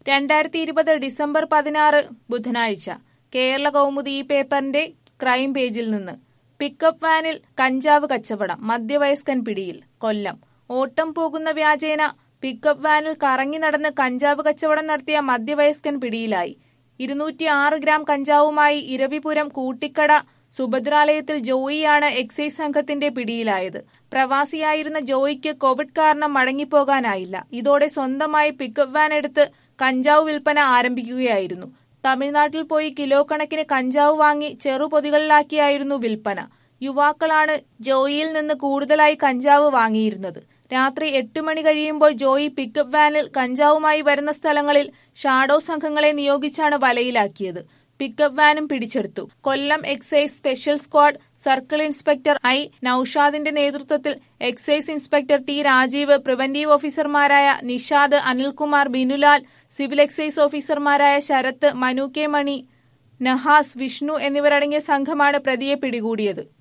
രണ്ടായിരത്തി ഇരുപത് ഡിസംബർ പതിനാറ് ബുധനാഴ്ച കേരള കൗമുദി ഈ പേപ്പറിന്റെ ക്രൈം പേജിൽ നിന്ന് പിക്കപ്പ് വാനിൽ കഞ്ചാവ് കച്ചവടം മധ്യവയസ്കൻ പിടിയിൽ കൊല്ലം ഓട്ടം പോകുന്ന വ്യാജേന പിക്കപ്പ് വാനിൽ കറങ്ങി നടന്ന് കഞ്ചാവ് കച്ചവടം നടത്തിയ മധ്യവയസ്കൻ പിടിയിലായി ഇരുന്നൂറ്റി ആറ് ഗ്രാം കഞ്ചാവുമായി ഇരവിപുരം കൂട്ടിക്കട സുഭദ്രാലയത്തിൽ ജോയിയാണ് എക്സൈസ് സംഘത്തിന്റെ പിടിയിലായത് പ്രവാസിയായിരുന്ന ജോയിക്ക് കോവിഡ് കാരണം മടങ്ങിപ്പോകാനായില്ല ഇതോടെ സ്വന്തമായി പിക്കപ്പ് വാൻ എടുത്ത് കഞ്ചാവ് വിൽപ്പന ആരംഭിക്കുകയായിരുന്നു തമിഴ്നാട്ടിൽ പോയി കിലോ കണക്കിന് കഞ്ചാവ് വാങ്ങി ചെറുപൊതികളിലാക്കിയായിരുന്നു വിൽപ്പന യുവാക്കളാണ് ജോയിയിൽ നിന്ന് കൂടുതലായി കഞ്ചാവ് വാങ്ങിയിരുന്നത് രാത്രി എട്ട് മണി കഴിയുമ്പോൾ ജോയി പിക്കപ്പ് വാനിൽ കഞ്ചാവുമായി വരുന്ന സ്ഥലങ്ങളിൽ ഷാഡോ സംഘങ്ങളെ നിയോഗിച്ചാണ് വലയിലാക്കിയത് പിക്കപ്പ് വാനും പിടിച്ചെടുത്തു Kollam excise special squad circle inspector I നൌഷാദിന്റെ നേതൃത്വത്തിൽ excise inspector T Rajeev preventive ഓഫീസർമാരായ നിഷാദ് അനിൽകുമാർ ബിനുലാൽ സിവിൽ എക്സൈസ് ഓഫീസർമാരായ ശരത്ത് മനു കെ മണി നഹാസ് വിഷ്ണു എന്നിവരടങ്ങിയ സംഘമാണ് പ്രതിയെ പിടികൂടിയത്